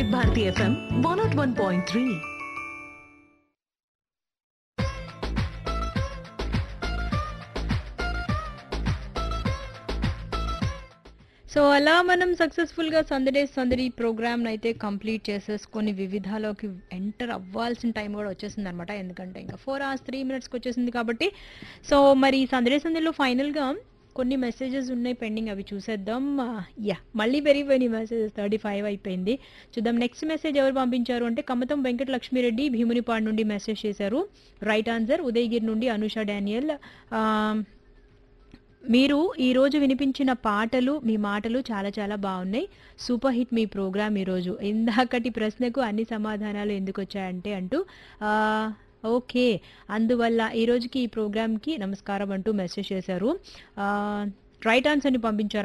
వివిధ Bharati FM one not one point three so అలా మనం సక్సెస్ఫుల్గా సందడే సందడి ప్రోగ్రామ్ అయితే కంప్లీట్ చేసేసుకొని వివిధాలోకి ఎంటర్ అవ్వాల్సిన టైం కూడా వచ్చేసింది అనమాట ఎందుకంటే ఇంకా ఫోర్ అవర్స్ త్రీ మినిట్స్కి వచ్చేసింది కాబట్టి సో మరి సందడే సందడిలో ఫైనల్గా కొన్ని మెసేజెస్ ఉన్నాయి పెండింగ్ అవి చూసేద్దాం యా మళ్ళీ పెరిగిపోయినాయి మెసేజెస్ థర్టీ ఫైవ్ అయిపోయింది చూద్దాం నెక్స్ట్ మెసేజ్ ఎవరు పంపించారు అంటే కమతం వెంకట లక్ష్మీరెడ్డి భీమునిపాడు నుండి మెసేజ్ చేశారు రైట్ ఆన్సర్ ఉదయగిరి నుండి అనుష డానియల్ ఆ, మీరు ఈరోజు వినిపించిన పాటలు మీ మాటలు చాలా చాలా బాగున్నాయి సూపర్ హిట్ మీ ప్రోగ్రామ్ ఈరోజు ఇందాకటి ప్రశ్నకు అన్ని సమాధానాలు ఎందుకు వచ్చాయంటే అంటూ ఆ, ఓకే అందువల్ల ఈ రోజుకి ఈ ప్రోగ్రామ్కి నమస్కారం అంటూ మెసేజ్ చేశారు ఆ, రైట్ ఆన్సర్ని పంపించారు